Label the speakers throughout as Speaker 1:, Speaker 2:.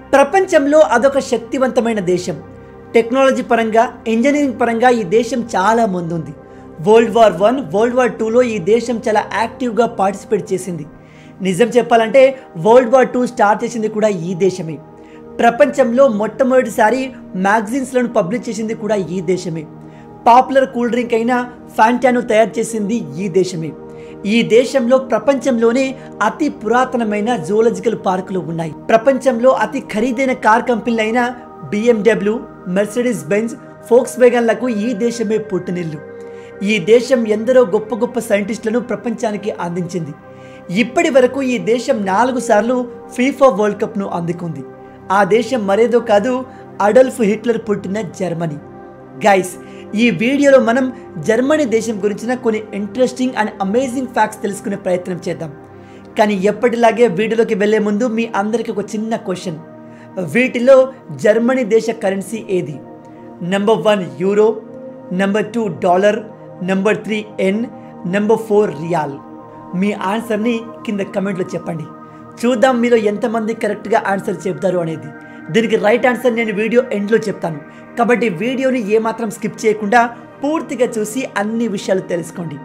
Speaker 1: ప్రపంచంలో అదొక శక్తివంతమైన దేశం టెక్నాలజీ పరంగా ఇంజనీరింగ్ పరంగా ఈ దేశం చాలా ముందుంది world war one world war టూలో ఈ దేశం చాలా యాక్టివ్గా పార్టిసిపేట్ చేసింది నిజం చెప్పాలంటే వరల్డ్ వార్ టూ స్టార్ట్ చేసింది కూడా ఈ దేశమే ప్రపంచంలో మొట్టమొదటిసారి మ్యాగజైన్స్లను పబ్లిష్ చేసింది కూడా ఈ దేశమే పాపులర్ కూల్ డ్రింక్ అయిన ఫ్యాంటాను తయారు చేసింది ఈ దేశమే ఈ దేశంలో ప్రపంచంలోనే అతి పురాతనమైన జూలాజికల్ పార్కులు ఉన్నాయి ప్రపంచంలో అతి ఖరీదైన కార్ కంపెనీలు అయిన బిఎండబ్ల్యూ మెర్సిడీస్ బెంజ్ ఫోక్స్ వేగన్లకు ఈ దేశమే పుట్టినిల్లు ఈ దేశం ఎందరో గొప్ప గొప్ప సైంటిస్టులను ప్రపంచానికి అందించింది ఇప్పటి వరకు ఈ దేశం నాలుగు సార్లు ఫీఫా వరల్డ్ కప్ను అందుకుంది ఆ దేశం మరేదో కాదు అడల్ఫ్ హిట్లర్ పుట్టిన జర్మనీ గైస్ ఈ వీడియోలో మనం జర్మనీ దేశం గురించిన కొన్ని ఇంట్రెస్టింగ్ అండ్ అమేజింగ్ ఫ్యాక్ట్స్ తెలుసుకునే ప్రయత్నం చేద్దాం కానీ ఎప్పటిలాగే వీడియోలోకి వెళ్లే ముందు మీ అందరికీ ఒక చిన్న క్వశ్చన్ వీటిలో జర్మనీ దేశ కరెన్సీ ఏది number one euro number two dollar number three yen number four riyal మీ ఆన్సర్ని కింద కమెంట్లో చెప్పండి చూద్దాం మీలో ఎంతమంది కరెక్ట్గా ఆన్సర్ చెప్తారు అనేది దీనికి రైట్ ఆన్సర్ నేను వీడియో ఎండ్లో చెప్తాను కాబట్టి వీడియోని ఏమాత్రం స్కిప్ చేయకుండా పూర్తిగా చూసి అన్ని విషయాలు తెలుసుకోండి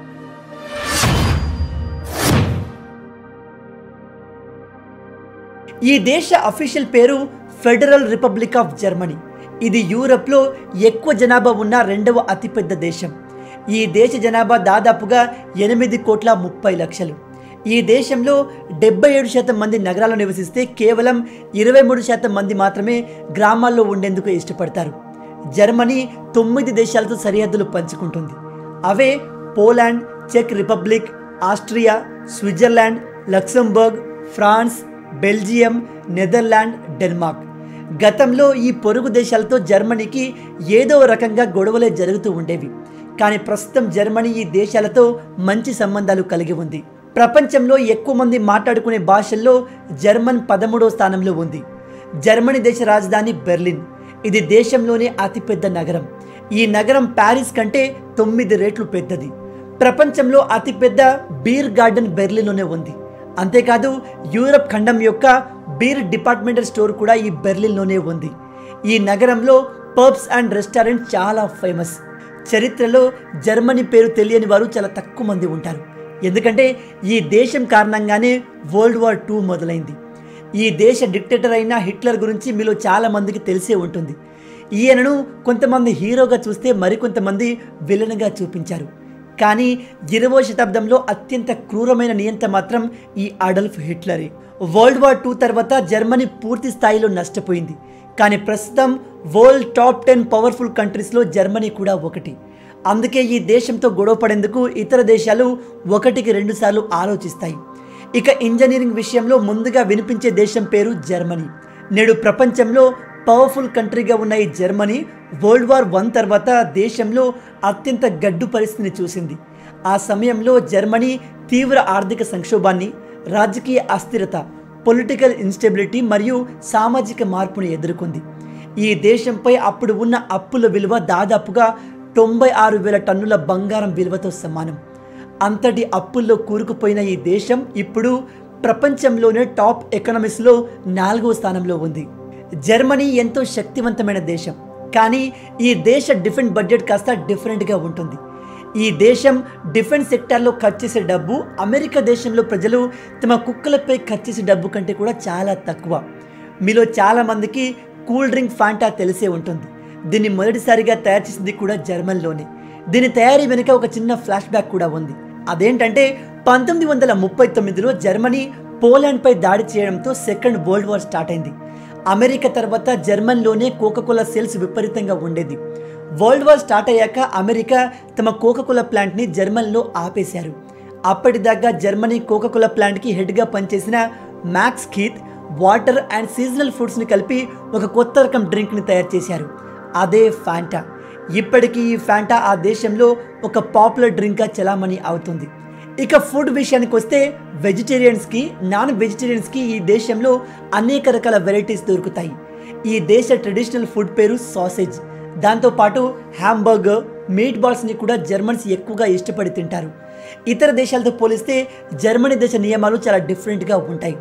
Speaker 1: ఈ దేశ అఫీషియల్ పేరు ఫెడరల్ రిపబ్లిక్ ఆఫ్ జర్మనీ ఇది యూరప్లో ఎక్కువ జనాభా ఉన్న రెండవ అతిపెద్ద దేశం ఈ దేశ జనాభా దాదాపుగా ఎనిమిది కోట్ల ముప్పై లక్షలు ఈ దేశంలో డెబ్బై ఏడు శాతం మంది నగరాల్లో నివసిస్తే కేవలం ఇరవై మూడు శాతం మంది మాత్రమే గ్రామాల్లో ఉండేందుకు ఇష్టపడతారు జర్మనీ తొమ్మిది దేశాలతో సరిహద్దులు పంచుకుంటుంది అవే పోలాండ్ చెక్ Republic Austria Switzerland Luxembourg France Belgium Netherland Denmark గతంలో ఈ పొరుగు దేశాలతో జర్మనీకి ఏదో రకంగా గొడవలే జరుగుతూ ఉండేవి కానీ ప్రస్తుతం జర్మనీ ఈ దేశాలతో మంచి సంబంధాలు కలిగి ఉంది ప్రపంచంలో ఎక్కువ మంది మాట్లాడుకునే భాషల్లో జర్మన్ పదమూడవ స్థానంలో ఉంది జర్మనీ దేశ రాజధాని బెర్లిన్ ఇది దేశంలోనే అతిపెద్ద నగరం ఈ నగరం ప్యారిస్ కంటే తొమ్మిది రెట్లు పెద్దది ప్రపంచంలో అతిపెద్ద బీర్ గార్డెన్ బెర్లిన్లోనే ఉంది అంతేకాదు యూరప్ ఖండం యొక్క బీర్ డిపార్ట్మెంటల్ స్టోర్ కూడా ఈ బెర్లిన్లోనే ఉంది ఈ నగరంలో పబ్స్ అండ్ రెస్టారెంట్ చాలా ఫేమస్ చరిత్రలో జర్మనీ పేరు తెలియని వారు చాలా తక్కువ మంది ఉంటారు ఎందుకంటే ఈ దేశం కారణంగానే వరల్డ్ వార్ టూ మొదలైంది ఈ దేశ డిక్టేటర్ అయిన హిట్లర్ గురించి మీలో చాలా మందికి తెలిసే ఉంటుంది ఈయనను కొంతమంది హీరోగా చూస్తే మరికొంతమంది విలన్గా చూపించారు కానీ ఇరవో శతాబ్దంలో అత్యంత క్రూరమైన నియంత మాత్రం ఈ అడల్ఫ్ హిట్లరే వరల్డ్ వార్ టూ తర్వాత జర్మనీ పూర్తి స్థాయిలో నష్టపోయింది కానీ ప్రస్తుతం వరల్డ్ టాప్ టెన్ పవర్ఫుల్ కంట్రీస్లో జర్మనీ కూడా ఒకటి అందుకే ఈ దేశంతో గొడవ పడేందుకు ఇతర దేశాలు ఒకటికి రెండు సార్లు ఆలోచిస్తాయి ఇక ఇంజనీరింగ్ విషయంలో ముందుగా వినిపించే దేశం పేరు జర్మనీ నేడు ప్రపంచంలో పవర్ఫుల్ కంట్రీగా ఉన్న ఈ జర్మనీ వరల్డ్ వార్ వన్ తర్వాత దేశంలో అత్యంత గడ్డు పరిస్థితిని చూసింది ఆ సమయంలో జర్మనీ తీవ్ర ఆర్థిక సంక్షోభాన్ని రాజకీయ అస్థిరత పొలిటికల్ ఇన్స్టెబిలిటీ మరియు సామాజిక మార్పును ఎదుర్కొంది ఈ దేశంపై అప్పుడు ఉన్న అప్పుల విలువ దాదాపుగా తొంభై ఆరు వేల టన్నుల బంగారం విలువతో సమానం అంతటి అప్పుల్లో కూరుకుపోయిన ఈ దేశం ఇప్పుడు ప్రపంచంలోనే టాప్ ఎకనమీస్లో నాలుగవ స్థానంలో ఉంది జర్మనీ ఎంతో శక్తివంతమైన దేశం కానీ ఈ దేశ డిఫెన్స్ బడ్జెట్ కాస్త డిఫరెంట్గా ఉంటుంది ఈ దేశం డిఫెన్స్ సెక్టార్లో ఖర్చు చేసే డబ్బు అమెరికా దేశంలో ప్రజలు తమ కుక్కలపై ఖర్చు చేసే డబ్బు కంటే కూడా చాలా తక్కువ మీలో చాలా మందికి కూల్ డ్రింక్ ఫాంటా తెలిసే ఉంటుంది దీన్ని మొదటిసారిగా తయారు చేసింది కూడా జర్మన్లోనే దీని తయారీ వెనుక ఒక చిన్న ఫ్లాష్ బ్యాక్ కూడా ఉంది అదేంటంటే పంతొమ్మిది వందల ముప్పై తొమ్మిదిలో జర్మనీ పోలాండ్పై దాడి చేయడంతో సెకండ్ వరల్డ్ వార్ స్టార్ట్ అయింది అమెరికా తర్వాత జర్మన్లోనే కోకాకోలా సేల్స్ విపరీతంగా ఉండేది వరల్డ్ వార్ స్టార్ట్ అయ్యాక అమెరికా తమ కోకాకోలా ప్లాంట్ని జర్మన్లో ఆపేశారు అప్పటిదాకా జర్మనీ కోకాకోలా ప్లాంట్కి హెడ్గా పనిచేసిన Max Keith water and seasonal ఫ్రూట్స్ని కలిపి ఒక కొత్త రకం డ్రింక్ని తయారు చేశారు అదే ఫ్యాంటా ఇప్పటికీ ఈ ఫ్యాంటా ఆ దేశంలో ఒక పాపులర్ డ్రింక్గా చలామణి అవుతుంది ఇక ఫుడ్ విషయానికి వస్తే వెజిటేరియన్స్కి నాన్ వెజిటేరియన్స్కి ఈ దేశంలో అనేక రకాల వెరైటీస్ దొరుకుతాయి ఈ దేశ ట్రెడిషనల్ ఫుడ్ పేరు సాసేజ్ దాంతోపాటు హ్యాంబర్గర్ మీట్ బాల్స్ని కూడా జర్మన్స్ ఎక్కువగా ఇష్టపడి తింటారు ఇతర దేశాలతో పోలిస్తే జర్మనీ దేశ నియమాలు చాలా డిఫరెంట్గా ఉంటాయి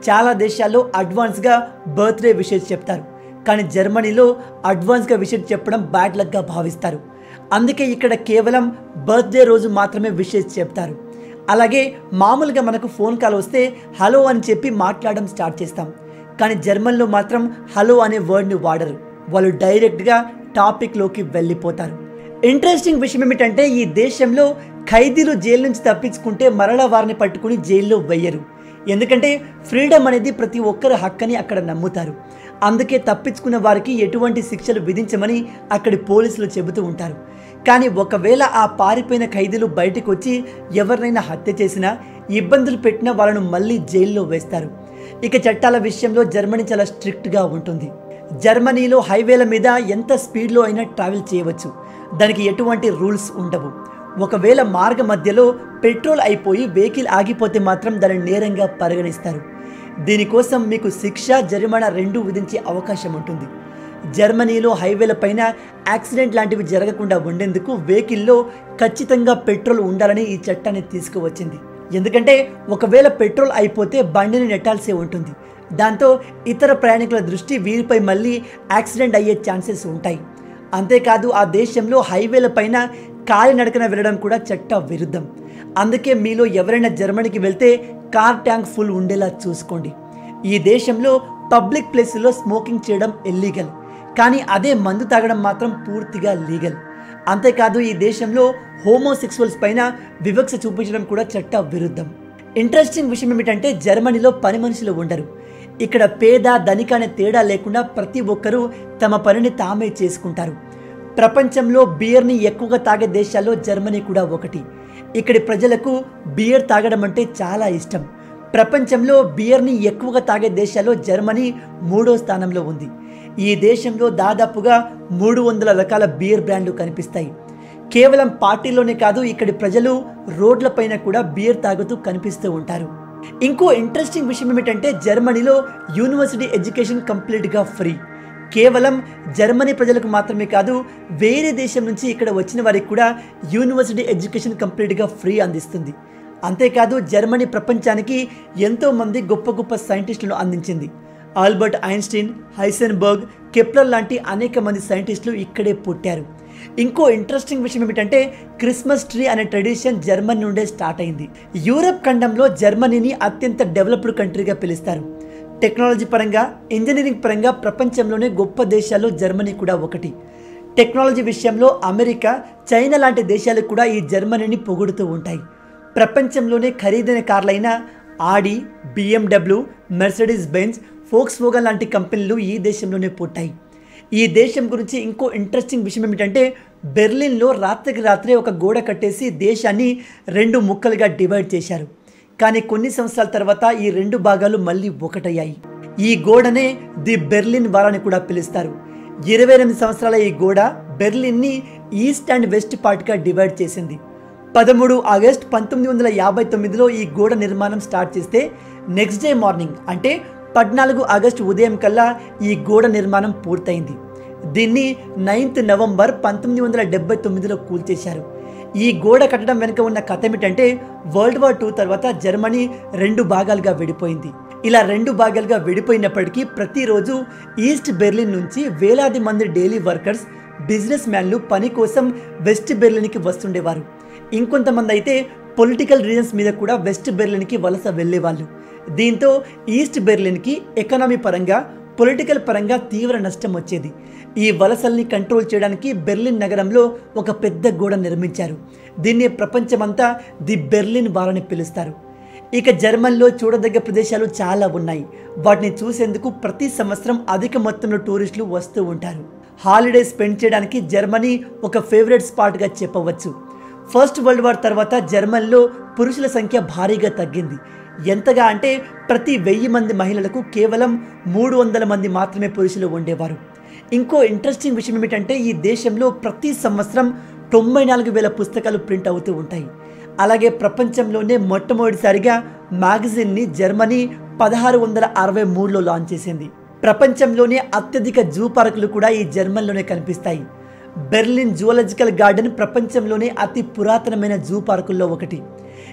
Speaker 1: చాలా దేశాల్లో అడ్వాన్స్గా బర్త్డే విషెస్ చెప్తారు కానీ జర్మనీలో అడ్వాన్స్గా విషెస్ చెప్పడం బ్యాడ్ లక్గా భావిస్తారు అందుకే ఇక్కడ కేవలం బర్త్డే రోజు మాత్రమే విషెస్ చెప్తారు అలాగే మామూలుగా మనకు ఫోన్ కాల్ వస్తే హలో అని చెప్పి మాట్లాడడం స్టార్ట్ చేస్తాం కానీ జర్మన్లో మాత్రం హలో అనే వర్డ్ని వాడరు వాళ్ళు డైరెక్ట్గా టాపిక్లోకి వెళ్ళిపోతారు ఇంట్రెస్టింగ్ విషయం ఏమిటంటే ఈ దేశంలో ఖైదీలు జైలు నుంచి తప్పించుకుంటే మరలా వారిని పట్టుకుని జైల్లో వెయ్యరు ఎందుకంటే ఫ్రీడమ్ అనేది ప్రతి ఒక్కరి హక్కని అక్కడ నమ్ముతారు అందుకే తప్పించుకున్న వారికి ఎటువంటి శిక్షలు విధించమని అక్కడి పోలీసులు చెబుతూ ఉంటారు కానీ ఒకవేళ ఆ పారిపోయిన ఖైదీలు బయటకు వచ్చి ఎవరినైనా హత్య చేసినా ఇబ్బందులు పెట్టినా వాళ్ళను మళ్ళీ జైల్లో వేస్తారు ఇక చట్టాల విషయంలో జర్మనీ చాలా స్ట్రిక్ట్గా ఉంటుంది జర్మనీలో హైవేల మీద ఎంత స్పీడ్లో అయినా ట్రావెల్ చేయవచ్చు దానికి ఎటువంటి రూల్స్ ఉండవు ఒకవేళ మార్గ మధ్యలో పెట్రోల్ అయిపోయి వెహికల్ ఆగిపోతే మాత్రం దానిని నేరంగా పరిగణిస్తారు దీనికోసం మీకు శిక్ష జరిమానా రెండూ విధించే అవకాశం ఉంటుంది జర్మనీలో హైవేల పైన యాక్సిడెంట్ లాంటివి జరగకుండా ఉండేందుకు వెహికల్లో ఖచ్చితంగా పెట్రోల్ ఉండాలని ఈ చట్టాన్ని తీసుకువచ్చింది ఎందుకంటే ఒకవేళ పెట్రోల్ అయిపోతే బండిని నెట్టాల్సి ఉంటుంది దాంతో ఇతర ప్రయాణికుల దృష్టి వీరిపై మళ్ళీ యాక్సిడెంట్ అయ్యే ఛాన్సెస్ ఉంటాయి అంతేకాదు ఆ దేశంలో హైవేల పైన కాలినడకన వెళ్ళడం కూడా చట్ట విరుద్ధం అందుకే మీలో ఎవరైనా జర్మనీకి వెళ్తే కార్ ట్యాంక్ ఫుల్ ఉండేలా చూసుకోండి ఈ దేశంలో పబ్లిక్ ప్లేస్లో స్మోకింగ్ చేయడం ఇల్లీగల్ కానీ అదే మందు తాగడం మాత్రం పూర్తిగా లీగల్ అంతేకాదు ఈ దేశంలో హోమోసెక్సువల్స్ పైన వివక్ష చూపించడం కూడా చట్ట విరుద్ధం ఇంట్రెస్టింగ్ విషయం ఏమిటంటే జర్మనీలో పని మనుషులు ఉండరు ఇక్కడ పేద ధనిక అనే తేడా లేకుండా ప్రతి ఒక్కరూ తమ పనిని తామే చేసుకుంటారు ప్రపంచంలో బియర్ని ఎక్కువగా తాగే దేశాల్లో జర్మనీ కూడా ఒకటి ఇక్కడి ప్రజలకు బియర్ తాగడం అంటే చాలా ఇష్టం ప్రపంచంలో బియర్ని ఎక్కువగా తాగే దేశాల్లో జర్మనీ మూడో స్థానంలో ఉంది ఈ దేశంలో దాదాపుగా మూడు వందల రకాల బియర్ బ్రాండ్లు కనిపిస్తాయి కేవలం పార్టీలోనే కాదు ఇక్కడి ప్రజలు రోడ్లపైన కూడా బియర్ తాగుతూ కనిపిస్తూ ఉంటారు ఇంకో ఇంట్రెస్టింగ్ విషయం ఏమిటంటే జర్మనీలో యూనివర్సిటీ ఎడ్యుకేషన్ కంప్లీట్గా ఫ్రీ కేవలం జర్మనీ ప్రజలకు మాత్రమే కాదు వేరే దేశం నుంచి ఇక్కడ వచ్చిన వారికి కూడా యూనివర్సిటీ ఎడ్యుకేషన్ కంప్లీట్గా ఫ్రీ అందిస్తుంది అంతేకాదు జర్మనీ ప్రపంచానికి ఎంతో మంది గొప్ప గొప్ప సైంటిస్టులను అందించింది ఆల్బర్ట్ ఐన్స్టీన్ హైసెన్బర్గ్ కెప్లర్ లాంటి అనేక మంది సైంటిస్టులు ఇక్కడే పుట్టారు ఇంకో ఇంట్రెస్టింగ్ విషయం ఏమిటంటే క్రిస్మస్ ట్రీ అనే ట్రెడిషన్ జర్మనీ నుండే స్టార్ట్ అయింది యూరప్ ఖండంలో జర్మనీని అత్యంత డెవలప్డ్ కంట్రీగా పిలుస్తారు టెక్నాలజీ పరంగా ఇంజనీరింగ్ పరంగా ప్రపంచంలోనే గొప్ప దేశాల్లో జర్మనీ కూడా ఒకటి టెక్నాలజీ విషయంలో అమెరికా చైనా లాంటి దేశాలు కూడా ఈ జర్మనీని పొగుడుతూ ఉంటాయి ప్రపంచంలోనే ఖరీదైన కార్లైన Audi BMW Mercedes Benz Volkswagen లాంటి కంపెనీలు ఈ దేశంలోనే పుట్టాయి ఈ దేశం గురించి ఇంకో ఇంట్రెస్టింగ్ విషయం ఏమిటంటే బెర్లిన్లో రాత్రికి రాత్రే ఒక గోడ కట్టేసి దేశాన్ని రెండు ముక్కలుగా డివైడ్ చేశారు కానీ కొన్ని సంవత్సరాల తర్వాత ఈ రెండు భాగాలు మళ్ళీ ఒకటయ్యాయి ఈ గోడనే ది బెర్లిన్ వాల్ అని కూడా పిలుస్తారు ఇరవై ఎనిమిది సంవత్సరాల ఈ గోడ బెర్లిన్ని ఈస్ట్ అండ్ వెస్ట్ పార్ట్గా డివైడ్ చేసింది పదమూడు ఆగస్ట్ పంతొమ్మిది వందల యాభై తొమ్మిదిలో ఈ గోడ నిర్మాణం స్టార్ట్ చేస్తే నెక్స్ట్ డే మార్నింగ్ అంటే పద్నాలుగు ఆగస్టు ఉదయం కల్లా ఈ గోడ నిర్మాణం పూర్తయింది దీన్ని నైన్త్ నవంబర్ పంతొమ్మిది వందల డెబ్బై తొమ్మిదిలో కూల్చేశారు ఈ గోడ కట్టడం వెనుక ఉన్న కథ ఏమిటంటే వరల్డ్ వార్ టూ తర్వాత జర్మనీ రెండు భాగాలుగా విడిపోయింది ఇలా రెండు భాగాలుగా విడిపోయినప్పటికీ ప్రతిరోజు ఈస్ట్ బెర్లిన్ నుంచి వేలాది మంది డైలీ వర్కర్స్ బిజినెస్ మ్యాన్లు పని కోసం వెస్ట్ బెర్లిన్కి వస్తుండేవారు ఇంకొంతమంది అయితే పొలిటికల్ రీజన్స్ మీద కూడా వెస్ట్ బెర్లిన్కి వలస వెళ్ళేవాళ్ళు దీంతో ఈస్ట్ బెర్లిన్కి ఎకనామీ పరంగా పొలిటికల్ పరంగా తీవ్ర నష్టం వచ్చేది ఈ వలసల్ని కంట్రోల్ చేయడానికి బెర్లిన్ నగరంలో ఒక పెద్ద గోడ నిర్మించారు దీన్ని ప్రపంచమంతా ది బెర్లిన్ వారని పిలుస్తారు ఇక జర్మన్లో చూడదగ్గ ప్రదేశాలు చాలా ఉన్నాయి వాటిని చూసేందుకు ప్రతి సంవత్సరం అధిక మొత్తంలో టూరిస్టులు వస్తూ ఉంటారు హాలిడే స్పెండ్ చేయడానికి జర్మనీ ఒక ఫేవరెట్ స్పాట్గా చెప్పవచ్చు ఫస్ట్ వరల్డ్ వార్ తర్వాత జర్మన్లో పురుషుల సంఖ్య భారీగా తగ్గింది ఎంతగా అంటే ప్రతి వెయ్యి మంది మహిళలకు కేవలం మూడు వందల మంది మాత్రమే పురుషులు ఉండేవారు ఇంకో ఇంట్రెస్టింగ్ విషయం ఏమిటంటే ఈ దేశంలో ప్రతి సంవత్సరం తొంభై నాలుగు వేల పుస్తకాలు ప్రింట్ అవుతూ ఉంటాయి అలాగే ప్రపంచంలోనే మొట్టమొదటిసారిగా మ్యాగజిన్ని జర్మనీ పదహారు వందల అరవై మూడులో లాంచ్ చేసింది ప్రపంచంలోనే అత్యధిక జూ పార్కులు కూడా ఈ జర్మన్లోనే కనిపిస్తాయి బెర్లిన్ జువలాజికల్ గార్డెన్ ప్రపంచంలోనే అతి పురాతనమైన జూ పార్కుల్లో ఒకటి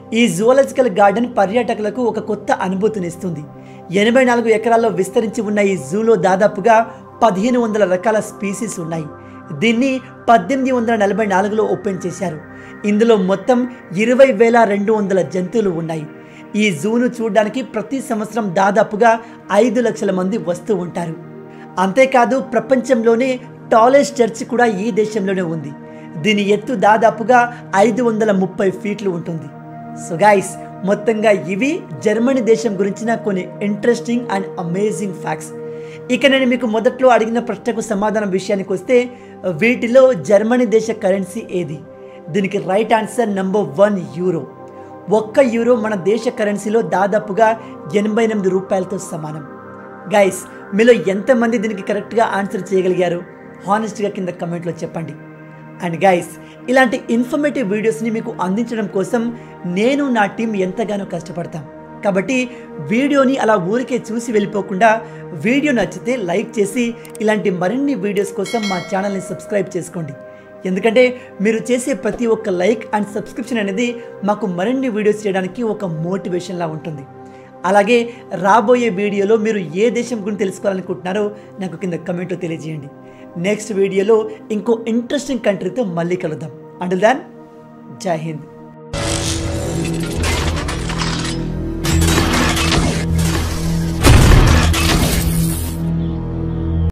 Speaker 1: ఈ జువాలజికల్ గార్డెన్ పర్యాటకులకు ఒక కొత్త అనుభూతినిస్తుంది ఎనభై నాలుగు ఎకరాల్లో విస్తరించి ఉన్న ఈ జూలో దాదాపుగా పదిహేను వందల రకాల స్పీసీస్ ఉన్నాయి దీన్ని పద్దెనిమిది వందల నలభై నాలుగులో ఓపెన్ చేశారు ఇందులో మొత్తం ఇరవై వేల రెండు వందల జంతువులు ఉన్నాయి ఈ జూను చూడడానికి ప్రతి సంవత్సరం దాదాపుగా ఐదు లక్షల మంది వస్తూ ఉంటారు అంతేకాదు ప్రపంచంలోనే టాలెస్ట్ చర్చ్ కూడా ఈ దేశంలోనే ఉంది దీని ఎత్తు దాదాపుగా ఐదు వందల ముప్పై ఫీట్లు ఉంటుంది సో గైస్ మొత్తంగా ఇవి జర్మనీ దేశం గురించిన కొన్ని ఇంట్రెస్టింగ్ అండ్ అమేజింగ్ ఫ్యాక్ట్స్ ఇక నేను మీకు మొదట్లో అడిగిన ప్రశ్నకు సమాధానం విషయానికి వస్తే వీటిలో జర్మనీ దేశ కరెన్సీ ఏది దీనికి right answer number one euro ఒక్క యూరో మన దేశ కరెన్సీలో దాదాపుగా ఎనభై ఎనిమిది రూపాయలతో సమానం గైస్ మీలో ఎంతమంది దీనికి కరెక్ట్గా ఆన్సర్ చేయగలిగారు హానెస్ట్గా కింద కమెంట్లో చెప్పండి అండ్ గైస్ ఇలాంటి ఇన్ఫర్మేటివ్ వీడియోస్ని మీకు అందించడం కోసం నేను నా టీం ఎంతగానో కష్టపడతాం కాబట్టి వీడియోని అలా ఊరికే చూసి వెళ్ళిపోకుండా వీడియో నచ్చితే లైక్ చేసి ఇలాంటి మరిన్ని వీడియోస్ కోసం మా ఛానల్ని సబ్స్క్రైబ్ చేసుకోండి ఎందుకంటే మీరు చేసే ప్రతి ఒక్క లైక్ అండ్ సబ్స్క్రిప్షన్ అనేది మాకు మరిన్ని వీడియోస్ చేయడానికి ఒక మోటివేషన్లా ఉంటుంది అలాగే రాబోయే వీడియోలో మీరు ఏ దేశం గురించి తెలుసుకోవాలనుకుంటున్నారో నాకు కింద కమెంట్లో తెలియజేయండి నెక్స్ట్ వీడియోలో ఇంకో ఇంట్రెస్టింగ్ కంట్రీతో మళ్ళీ కలుద్దాం అండ్ దాన్ జై హింద్